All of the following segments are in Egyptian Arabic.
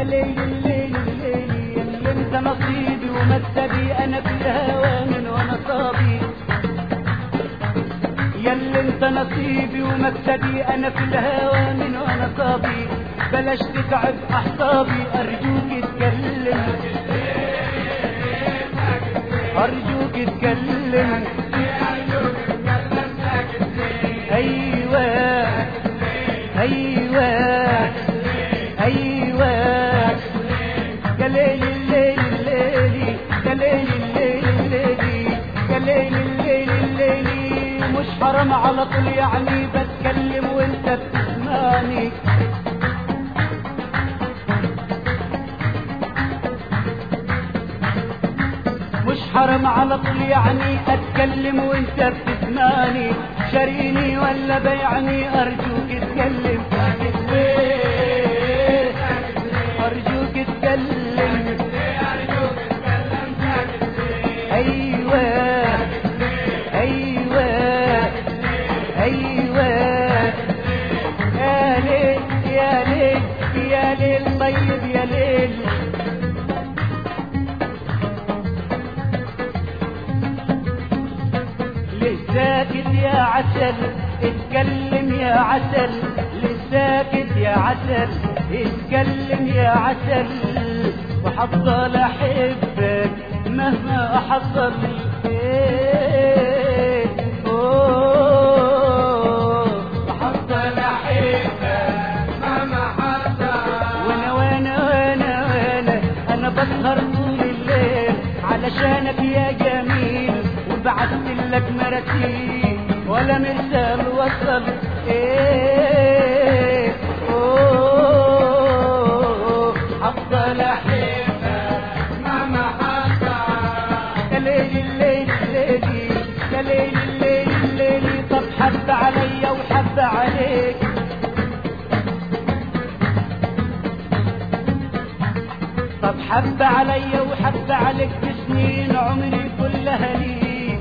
ليل الليل الليل اللي انت نصيبي ومكسبي انا في الهوى من وانا صابي يا اللي انت نصيبي ومكسبي انا في الهوى من وانا صابي بلاش تتعب احصابي ارجوك اتكلم ارجوك اتكلم ايوه ايوه ايوه يا ليل الليل الليلي يا ليل الليل الليلي يا ليل الليل الليلي مش حرام على طول يعني بتكلم وانت بتسمعني مش حرام على طول يعني اتكلم وانت بتسمعني شاريني ولا بيعني ارجوك اتكلم ليه؟ ارجوك اتكلم ايوه ايوه ايوه يا ليل يا ليل يا ليل طيب يا ليل لساكت يا عسل اتكلم يا عسل لساكت يا عسل اتكلم يا عسل وحفضل احبك مهما حصل إيه، أوه، وحفضل وانا وانا وانا وانا انا بسهر طول الليل علشانك يا جميل وبعت لك مراسيل ولا مرسال وصل ايه اوه افضل احبك مهما حصل يا ليل الليل الليلي يا ليل الليل الليلي طب حب عليا وحب عليك طب حب عليا وحب عليك بسنين عمري كلها ليك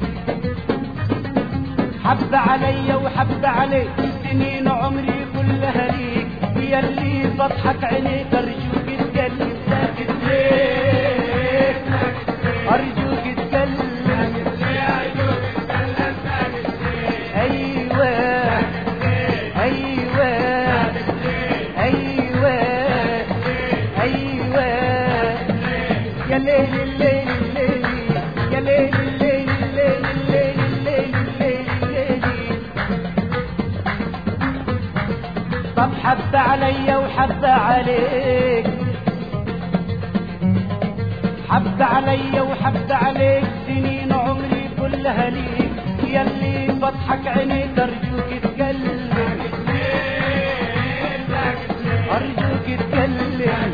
حب عليا وحب عليك سنين عمري كلها ليك يا اللي بضحك عينيك ارجوك اتكلم ساكت ليه ارجوك اتكلم ايوه ايوه ايوه ايوه يا ليل الليل الليل يا ليل الليل الليل الليل الليل الليل الليل طب حب عليا وحب عليك حب عليا وحب عليك سنين عمري كلها ليك يلي بضحك عينيك ارجوك اتكلم ارجوك اتكلم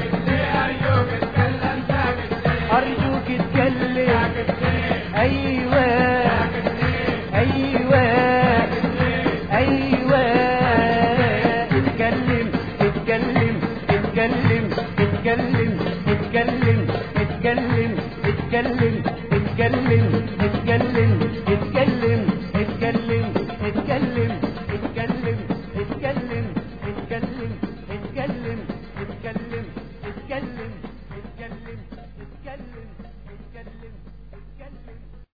ارجوك اتكلم ايوه ايوه ايوه اتكلم اتكلم اتكلم اتكلم اتكلم اتكلم اتكلم